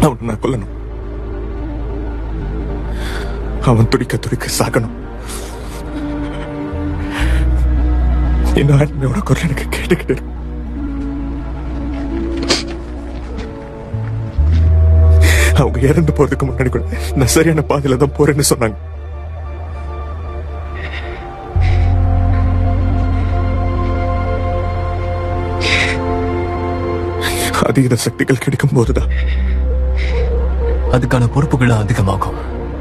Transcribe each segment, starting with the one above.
அவனை நான் கொல்லணும் அவன் துடிக்க துடிக்க சாகணும் இன்னும் ஆத்மையோட குரல் எனக்கு கேட்டுக்கிட்டு இருக்கு. அவங்க இறந்து போறதுக்கு முன்னாடி கூட நான் சரியான பாதையில தான் போறேன்னு சொன்னாங்க அதீத சக்திகள் கிடைக்கும் போதுதான் அதுக்கான பொறுப்புகளும் அதிகமாகும்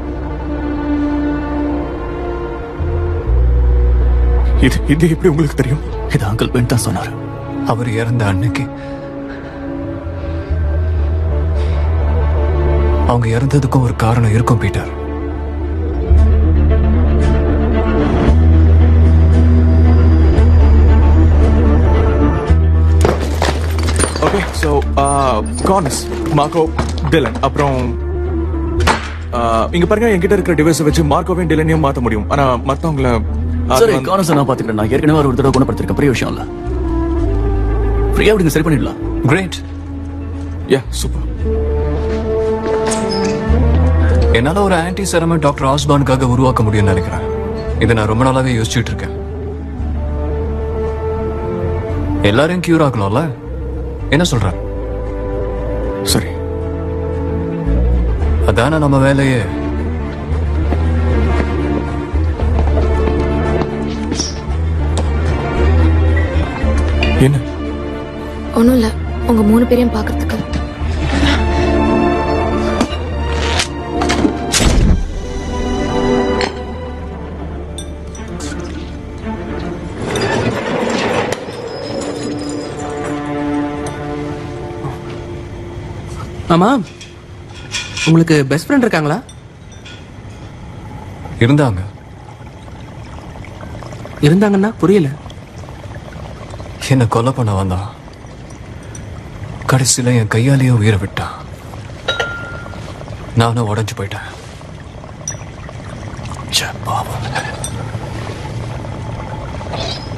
இது இது எப்படி உங்களுக்கு தெரியும் இது அங்கிள் பென் தான் சொன்னார் அவர் இறந்த அன்னைக்கு அவங்க இறந்ததுக்கும் ஒரு காரணம் இருக்கும் Peter okay so Carnes Marco Dylan அப்புறம் uh, இங்க பாருங்க என்கிட்ட இருக்கிற டிவைஸை வச்சு மார்க்கோவையும் டிலனையும் மாத்த முடியும் ஆனா மத்தவங்கள அது சரி வந்து- கானஸ் நான் பாத்துக்கிறேன் நான் ஏற்கனவே ஒரு தடவை குணப்படுத்திருக்கேன் பெரிய விஷயம் இல்ல ஃப்ரீயா விடுங்க சரி பண்ணிடலாம் கிரேட் யா சூப்பர் என்னால ஒரு ஆன்டி செரமை டாக்டர் ஆஸ்பானுக்காக உருவாக்க முடியும்னு நினைக்கிறேன் இதை நான் ரொம்ப நாளாவே யோசிச்சுட்டு இருக்கேன் எல்லாரையும் கியூர் ஆக்கணும்ல என்ன சொல்ற சரி அதானே நம்ம வேலையே என்ன ஒன்றும் இல்லை உங்க மூணு பேரையும் பார்க்கறதுக்கு ஆமா உங்களுக்கு பெஸ்ட் ஃப்ரெண்ட் இருக்காங்களா இருந்தாங்க இருந்தாங்கன்னா புரியல என்ன கொலை பண்ண வந்தான் கடைசியில என் கையாலேயே உயிரை விட்டான் நானும் உடைஞ்சு போயிட்டேன் ச்சே, பாவம்